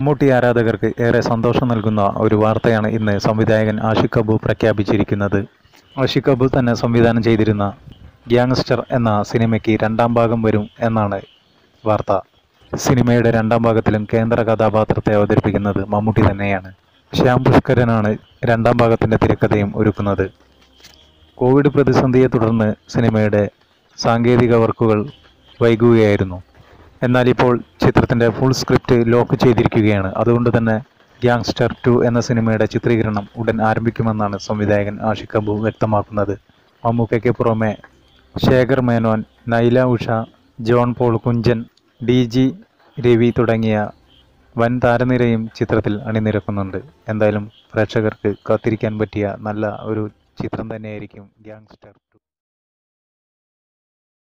മമ്മൂട്ടി ആരാധകർക്ക് ഏറെ സന്തോഷം നൽകുന്ന ഒരു വാർത്തയാണ് ഇന്ന് സംവിധായകൻ ആഷിഖ് അബു പ്രഖ്യാപിച്ചിരിക്കുന്നത് ആഷിഖ് അബു തന്നെ സംവിധാനം ചെയ്തിരുന്ന ഗ്യാങ്സ്റ്റർ എന്ന സിനിമയ്ക്ക് രണ്ടാം ഭാഗം വരും എന്നാണ് വാർത്ത സിനിമയുടെ രണ്ടാം ഭാഗത്തിലും കേന്ദ്ര കഥാപാത്രത്തെ അവതരിപ്പിക്കുന്നത് മമ്മൂട്ടി തന്നെയാണ് ശ്യാം പുഷ്കരനാണ് രണ്ടാം ഭാഗത്തിൻ്റെ തിരക്കഥയും ഒരുക്കുന്നത് കോവിഡ് പ്രതിസന്ധിയെ തുടർന്ന് സിനിമയുടെ സാങ്കേതിക വർക്കുകൾ വൈകുകയായിരുന്നു എന്നാൽ ഇപ്പോൾ ചിത്രത്തിൻ്റെ ഫുൾ സ്ക്രിപ്റ്റ് ലോക്ക് ചെയ്തിരിക്കുകയാണ് അതുകൊണ്ട് തന്നെ ഗ്യാങ്സ്റ്റർ ടു എന്ന സിനിമയുടെ ചിത്രീകരണം ഉടൻ ആരംഭിക്കുമെന്നാണ് സംവിധായകൻ ആഷിഖ് അബു വ്യക്തമാക്കുന്നത് മമ്മൂക്കയ്ക്ക് പുറമെ Shekhar Menon Nyla Usha John Paul Kunchan D G Ravi തുടങ്ങിയ വൻ താരനിരയും ചിത്രത്തിൽ അണിനിരക്കുന്നുണ്ട് എന്തായാലും പ്രേക്ഷകർക്ക് കാത്തിരിക്കാൻ പറ്റിയ നല്ല ഒരു ചിത്രം തന്നെയായിരിക്കും ഗ്യാങ്സ്റ്റർ ടു